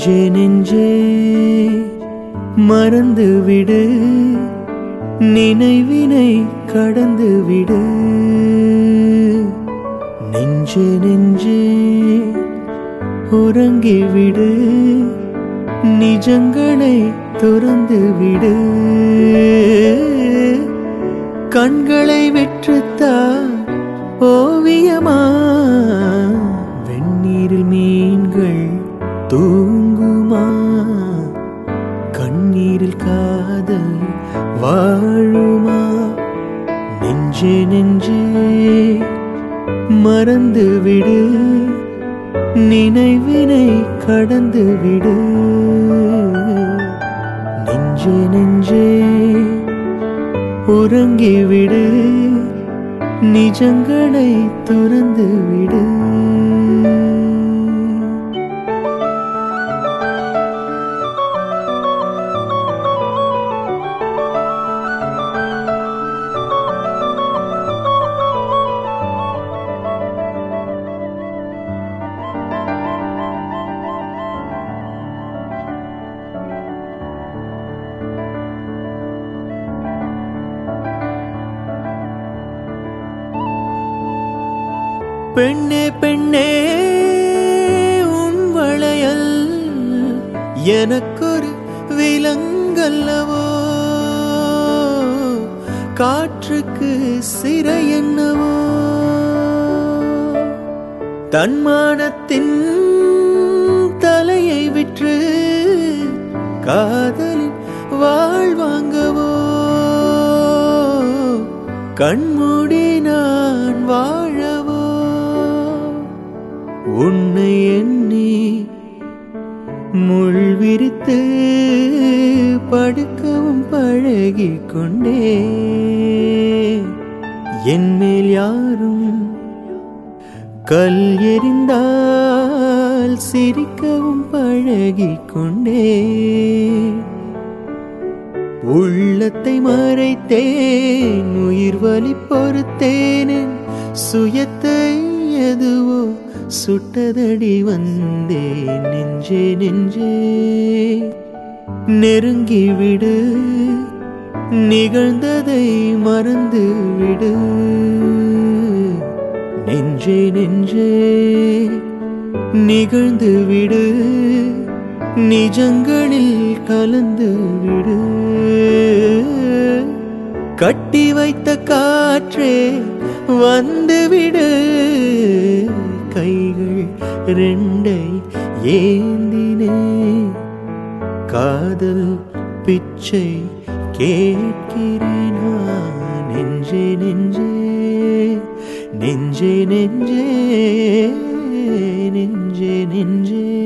நெஞ்சே நெஞ்சே மறந்து விடு நினைவினை கடந்து விடு நெஞ்சே நெஞ்சே உறங்கி விடு நிஜங்களை துறந்து விடு கண்களை விற்றுத்தா ஓவியமா வெந்நீரில் மீன்கள் தூங்குமா கண்ணீரில் காதல் வாழுமா நெஞ்சே நெஞ்சே மறந்து விடு நினைவினை கடந்து விடு நெஞ்சே நெஞ்சே உறங்கி விடு நிஜங்களை துறந்து விடு பெண்ணே பெண்ணே உன் வளையல் எனக்கொரு விலங்கல்லவோ காற்றுக்கு சிறை என்னவோ தன்மானத்தின் தலையை விற்று காதலின் வாழ்வாங்கவோ கண்மூடி நான் வாழவோ உன்னை எண்ணி முள் விரித்து படுக்கவும் பழகிக் கொண்டே என் மேல் யாரும் கல் எறிந்தால் சிரிக்கவும் பழகிக் கொண்டே உள்ளத்தை மறைத்தேன் உயிர் வலி பொறுத்தேனேன் சுயத்தை எதுவோ சுட்டதடி வந்தேன் நெஞ்சே நெஞ்சே நெருங்கி விடு நிகழ்ந்ததை மறந்து விடு நெஞ்சே நெஞ்சே நிகழ்ந்து விடு நிஜங்களில் கலந்து விடு கட்டி வைத்த காற்றே வந்து விடு கைகள் ரெண்டை ஏந்தினே காதல் பிச்சை கேட்கிறேன் நான். நெஞ்சே நெஞ்சே நெஞ்சே நெஞ்சே நெஞ்சே நெஞ்சே